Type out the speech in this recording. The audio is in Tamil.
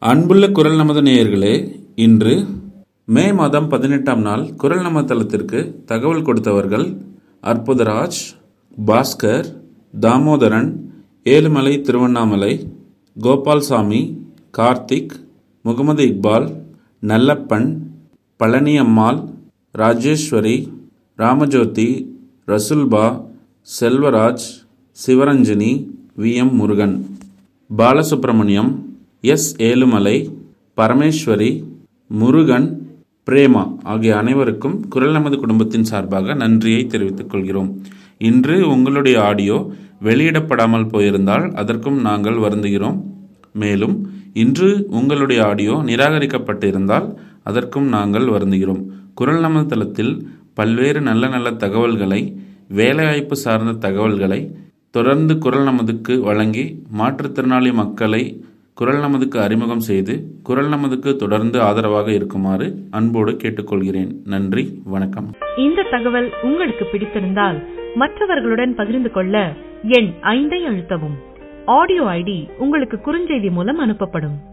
அன்புள்ள குரல் நமது நேயர்களே இன்று மே மாதம் பதினெட்டாம் நாள் குரல் நம தளத்திற்கு தகவல் கொடுத்தவர்கள் Arputharaj Bhaskar Damodaran Ezhumalai Tiruvannamalai Gopalsamy Karthik Mohammed Iqbal Nallappan Palaniammal Rajeswari Ramajothi Rasulba Selvaraj Sivaranjani V M Murugan Balasubramaniam S Ezhumalai Parameswari Murugan Prema ஆகிய அனைவருக்கும் குரல் நமது குடும்பத்தின் சார்பாக நன்றியை தெரிவித்துக் கொள்கிறோம் இன்று உங்களுடைய ஆடியோ வெளியிடப்படாமல் போயிருந்தால் அதற்கும் நாங்கள் வருந்துகிறோம் மேலும் இன்று உங்களுடைய ஆடியோ நிராகரிக்கப்பட்டிருந்தால் அதற்கும் நாங்கள் வருந்துகிறோம் குரல் நமது தளத்தில் பல்வேறு நல்ல நல்ல தகவல்களை வேலைவாய்ப்பு சார்ந்த தகவல்களை தொடர்ந்து குரல் நமதுக்கு வழங்கி மாற்றுத்திறனாளி மக்களை குரல் நமதுக்கு அறிமுகம் செய்து குரல் நமதுக்கு தொடர்ந்து ஆதரவாக இருக்குமாறு அன்போடு கேட்டுக்கொள்கிறேன் நன்றி வணக்கம் இந்த தகவல் உங்களுக்கு பிடித்திருந்தால் மற்றவர்களுடன் பகிர்ந்து கொள்ள எண் ஐந்தை அழுத்தவும் ஆடியோ ஐடி உங்களுக்கு குறுஞ்செய்தி மூலம் அனுப்பப்படும்